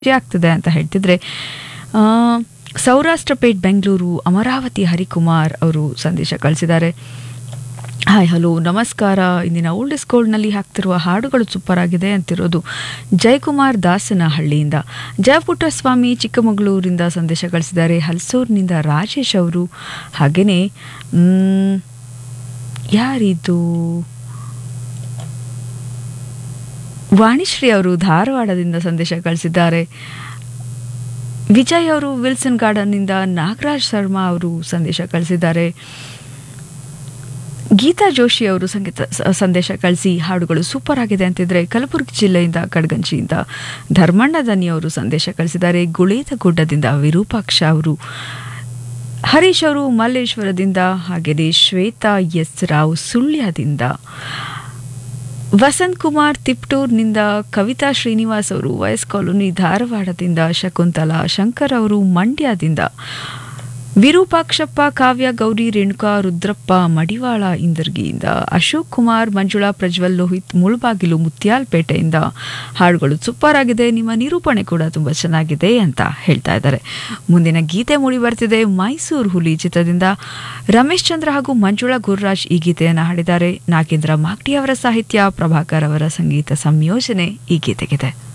ಖುಷಿ ಆಗ್ತದೆ ಅಂತ ಹೇಳ್ತಿದ್ರೆ ಆ, ಸೌರಾಷ್ಟ್ರ ಪೇಟ್ ಬೆಂಗಳೂರು ಅಮರಾವತಿ ಹರಿಕುಮಾರ್ ಅವರು ಸಂದೇಶ ಕಳಿಸಿದ್ದಾರೆ ಹಾಯ್ ಹಲೋ ನಮಸ್ಕಾರ ಇಂದಿನ ಓಲ್ಡ್ ಇಸ್ ಗೋಲ್ಡ್ನಲ್ಲಿ ಹಾಕ್ತಿರುವ ಹಾಡುಗಳು ಸೂಪರ್ ಆಗಿದೆ ಅಂತಿರೋದು ಜಯಕುಮಾರ್ ದಾಸನಹಳ್ಳಿಯಿಂದ ಜಯಪುಟ್ಟಸ್ವಾಮಿ ಚಿಕ್ಕಮಗಳೂರಿಂದ ಸಂದೇಶ ಕಳಿಸಿದ್ದಾರೆ ಹಲ್ಸೂರಿನಿಂದ ರಾಜೇಶ್ ಅವರು ಹಾಗೆಯೇ ಮ್, ಯಾರಿದು ವಾಣಿಶ್ರೀ ಅವರು ಧಾರವಾಡದಿಂದ ಸಂದೇಶ ಕಳಿಸಿದ್ದಾರೆ ವಿಜಯ್ ಅವರು ವಿಲ್ಸನ್ ಗಾರ್ಡನ್ನಿಂದ ನಾಗರಾಜ್ ಶರ್ಮಾ ಅವರು ಸಂದೇಶ ಕಳಿಸಿದ್ದಾರೆ ಗೀತಾ ಜೋಶಿ ಅವರು ಸಂಗೀತ ಸ- ಸಂದೇಶ ಕಳಿಸಿ ಹಾಡುಗಳು ಸೂಪರ್ ಆಗಿದೆ ಅಂತಿದ್ರೆ ಕಲಬುರಗಿ ಜಿಲ್ಲೆಯಿಂದ ಕಡ್ಗಂಚಿಯಿಂದ ಧರ್ಮಣ್ಣ ದನಿ ಅವರು ಸಂದೇಶ ಕಳಿಸಿದ್ದಾರೆ ಗುಳೇದ ಗುಡ್ಡದಿಂದ ವಿರೂಪಾಕ್ಷ ಅವರು ಹರೀಶ್ ಅವರು ಮಲ್ಲೇಶ್ವರದಿಂದ ಹಾಗೆಯೇ ಶ್ವೇತಾ ಎಸ್ ರಾವ್ ಸುಳ್ಯದಿಂದ ವಸಂತ್ ಕುಮಾರ್ ತಿಪ್ಟೂರ್ನಿಂದ ಕವಿತಾ ಶ್ರೀನಿವಾಸ್ ಅವರು ವಯಸ್ ಕಾಲೋನಿ ಧಾರವಾಡದಿಂದ ಶಕುಂತಲಾ ಶಂಕರ್ ಅವರು ಮಂಡ್ಯದಿಂದ ವಿರೂಪಾಕ್ಷಪ್ಪ ಕಾವ್ಯ ಗೌರಿ ರೇಣುಕಾ ರುದ್ರಪ್ಪ ಮಡಿವಾಳ ಇಂದರ್ಗಿಯಿಂದ ಅಶೋಕ್ ಕುಮಾರ್ ಮಂಜುಳಾ ಪ್ರಜ್ವಲ್ ಲೋಹಿತ್ ಮುಳುಬಾಗಿಲು ಮುತ್ಯಾಲ್ಪೇಟೆಯಿಂದ ಹಾಡುಗಳು ಸೂಪರ್ ಆಗಿದೆ ನಿಮ್ಮ ನಿರೂಪಣೆ ಕೂಡ ತುಂಬ ಚೆನ್ನಾಗಿದೆ ಅಂತ ಹೇಳ್ತಾ ಇದ್ದಾರೆ ಮುಂದಿನ ಗೀತೆ ಮೂಡಿ ಬರ್ತಿದೆ ಮೈಸೂರು ಹುಲಿ ಚಿತ್ರದಿಂದ ರಮೇಶ್ ಚಂದ್ರ ಹಾಗೂ ಮಂಜುಳಾ ಗುರುರಾಜ್ ಈ ಗೀತೆಯನ್ನು ಹಾಡಿದ್ದಾರೆ ನಾಗೇಂದ್ರ ಮಾಗ್ಡಿ ಅವರ ಸಾಹಿತ್ಯ ಪ್ರಭಾಕರ್ ಅವರ ಸಂಗೀತ ಸಂಯೋಜನೆ ಈ ಗೀತೆಗಿದೆ